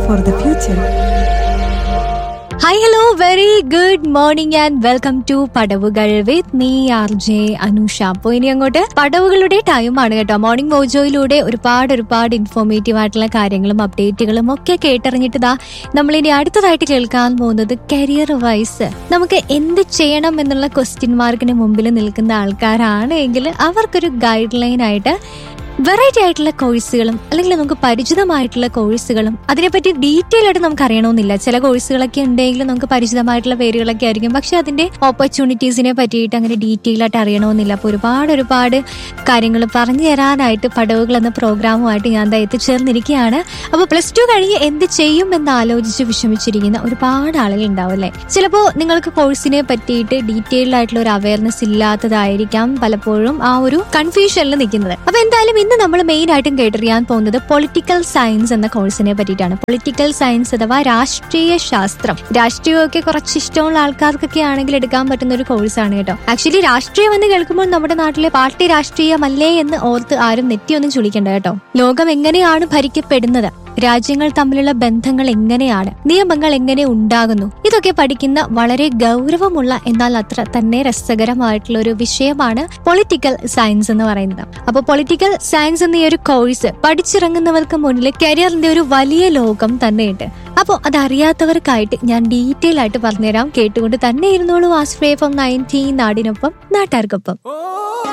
for the future. Hi hello very good morning and welcome to പടവുകൾ with me R J Anusha അപ്പോൾ ഇനി അങ്ങോട്ട് പടവുകളുടെ ടൈമാണ് കേട്ടോ മോർണിംഗ് മോജോയിലൂടെ ഒരുപാട് ഒരുപാട് ഇൻഫോർമേറ്റീവ് ആയിട്ടുള്ള കാര്യങ്ങളും അപ്ഡേറ്റുകളും ഒക്കെ കേട്ടറിഞ്ഞിട്ട് ദാ നമ്മളിനി അടുത്തതായിട്ട് കേൾക്കാൻ പോകുന്നത് കരിയർ വൈസ് നമുക്ക് എന്ത് ചെയ്യണം എന്നുള്ള ക്വസ്റ്റ്യൻ മാർക്കിന് മുമ്പിൽ നിൽക്കുന്ന ആൾക്കാരാണ് എങ്കിൽ അവർക്കൊരു ഗൈഡ് ലൈൻ ആയിട്ട് വെറൈറ്റി ആയിട്ടുള്ള കോഴ്സുകളും അല്ലെങ്കിൽ നമുക്ക് പരിചിതമായിട്ടുള്ള കോഴ്സുകളും അതിനെപ്പറ്റി ഡീറ്റെയിൽ ആയിട്ട് നമുക്ക് അറിയണമെന്നില്ല ചില കോഴ്സുകളൊക്കെ ഉണ്ടെങ്കിലും നമുക്ക് പരിചിതമായിട്ടുള്ള പേരുകളൊക്കെ ആയിരിക്കും പക്ഷെ അതിന്റെ ഓപ്പർച്യൂണിറ്റീസിനെ പറ്റിയിട്ട് അങ്ങനെ ഡീറ്റെയിൽ ആയിട്ട് അറിയണമെന്നില്ല അപ്പോൾ ഒരുപാട് ഒരുപാട് കാര്യങ്ങൾ പറഞ്ഞു തരാനായിട്ട് പടവുകൾ എന്ന പ്രോഗ്രാമുമായിട്ട് ഞാൻ ദാ എത്തിച്ചേർന്നിരിക്കുകയാണ് അപ്പോൾ പ്ലസ് ടു കഴിഞ്ഞ് എന്ത് ചെയ്യും എന്ന് ആലോചിച്ച് വിഷമിച്ചിരിക്കുന്ന ഒരുപാട് ആളുകൾ ഉണ്ടാവും അല്ലേ ചിലപ്പോൾ നിങ്ങൾക്ക് കോഴ്സിനെ പറ്റിയിട്ട് ഡീറ്റെയിൽ ആയിട്ടുള്ള ഒരു അവയർനെസ് ഇല്ലാത്തതായിരിക്കാം പലപ്പോഴും ആ ഒരു കൺഫ്യൂഷനിൽ നിൽക്കുന്നത് അപ്പൊ എന്തായാലും ഇന്ന് നമ്മൾ മെയിൻ ആയിട്ടും കേട്ടറിയാൻ പോകുന്നത് പൊളിറ്റിക്കൽ സയൻസ് എന്ന കോഴ്സിനെ പറ്റിയിട്ടാണ് പൊളിറ്റിക്കൽ സയൻസ് അഥവാ രാഷ്ട്രീയ ശാസ്ത്രം രാഷ്ട്രീയമൊക്കെ കുറച്ച് ഇഷ്ടമുള്ള ആൾക്കാർക്കൊക്കെ ആണെങ്കിൽ എടുക്കാൻ പറ്റുന്ന ഒരു കോഴ്സാണ് കേട്ടോ ആക്ച്വലി രാഷ്ട്രീയം എന്ന് കേൾക്കുമ്പോൾ നമ്മുടെ നാട്ടിലെ പാർട്ടി രാഷ്ട്രീയമല്ലേ എന്ന് ഓർത്ത് ആരും നെറ്റിയൊന്നും ചുളിക്കണ്ട കേട്ടോ ലോകം എങ്ങനെയാണ് ഭരിക്കപ്പെടുന്നത് രാജ്യങ്ങൾ തമ്മിലുള്ള ബന്ധങ്ങൾ എങ്ങനെയാണ് നിയമങ്ങൾ എങ്ങനെ ഉണ്ടാകുന്നു ഇതൊക്കെ പഠിക്കുന്ന വളരെ ഗൗരവമുള്ള എന്നാൽ അത്ര തന്നെ രസകരമായിട്ടുള്ള ഒരു വിഷയമാണ് പൊളിറ്റിക്കൽ സയൻസ് എന്ന് പറയുന്നത് അപ്പൊ പൊളിറ്റിക്കൽ സയൻസ് എന്ന ഈ ഒരു കോഴ്സ് പഠിച്ചിറങ്ങുന്നവർക്ക് മുന്നിൽ കരിയറിന്റെ ഒരു വലിയ ലോകം തന്നെയുണ്ട് അപ്പോൾ അതറിയാത്തവർക്കായിട്ട് ഞാൻ ഡീറ്റെയിൽ ആയിട്ട് പറഞ്ഞുതരാം കേട്ടുകൊണ്ട് തന്നെ ഇരുന്നോളൂ ആസ്ഫ്രേ ഫ്രം നയൻറ്റീൻ നാടിനൊപ്പം നാട്ടാർക്കൊപ്പം